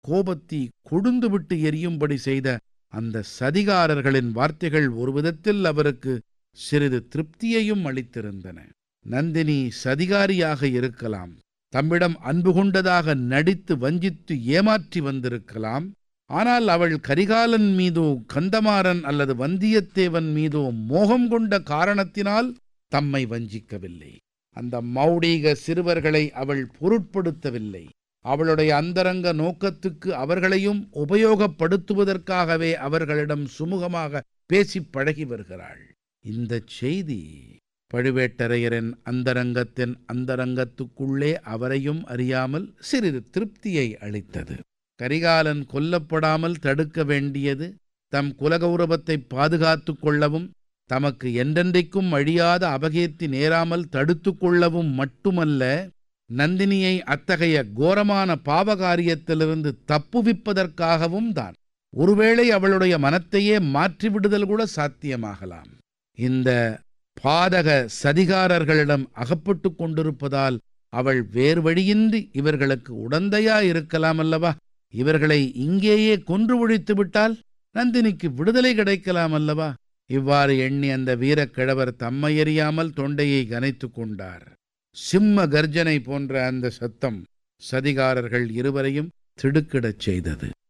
கோபத்தீ கொழுந்துவிட்டு எரியும்படி செய்த அந்த சதிகாரர்களின் வார்த்தைகள் ஒரு விதத்தில் அவருக்கு சிறிது திருப்தியையும் அளித்திருந்தன நந்தினி சதிகாரியாக இருக்கலாம் தம்மிடம் அன்பு கொண்டதாக நடித்து வஞ்சித்து ஏமாற்றி வந்திருக்கலாம் ஆனால் அவள் கரிகாலன் மீதோ கந்தமாறன் அல்லது வந்தியத்தேவன் மீதோ மோகம் கொண்ட காரணத்தினால் தம்மை வஞ்சிக்கவில்லை அந்த மௌடீக சிறுவர்களை அவள் பொருட்படுத்தவில்லை அவளுடைய அந்தரங்க நோக்கத்துக்கு அவர்களையும் உபயோகப்படுத்துவதற்காகவே அவர்களிடம் சுமூகமாக பேசிப் பழகி வருகிறாள் இந்த செய்தி பழுவேட்டரையரின் அந்தரங்கத்தின் அந்தரங்கத்துக்குள்ளே அவரையும் அறியாமல் சிறிது திருப்தியை அளித்தது கரிகாலன் கொல்லப்படாமல் தடுக்க வேண்டியது தம் குலகௌரவத்தை பாதுகாத்து கொள்ளவும் தமக்கு என்றென்றைக்கும் அழியாத அபகீர்த்தி நேராமல் தடுத்து கொள்ளவும் மட்டுமல்ல நந்தினியை அத்தகைய கோரமான பாவகாரியத்திலிருந்து தப்புவிப்பதற்காகவும் தான் ஒருவேளை அவளுடைய மனத்தையே மாற்றிவிடுதல் கூட சாத்தியமாகலாம் இந்த பாதக சதிகாரர்களிடம் அகப்பட்டு கொண்டிருப்பதால் அவள் வேறு வழியின்றி இவர்களுக்கு உடந்தையா இருக்கலாம் அல்லவா இவர்களை இங்கேயே கொன்று ஒழித்து விட்டால் நந்தினிக்கு விடுதலை கிடைக்கலாம் அல்லவா இவ்வாறு எண்ணி அந்த வீரக்கிழவர் தம்மையறியாமல் தொண்டையை கனைத்து கொண்டார் சிம்ம கர்ஜனை போன்ற அந்த சத்தம் சதிகாரர்கள் இருவரையும் திடுக்கிடச் செய்தது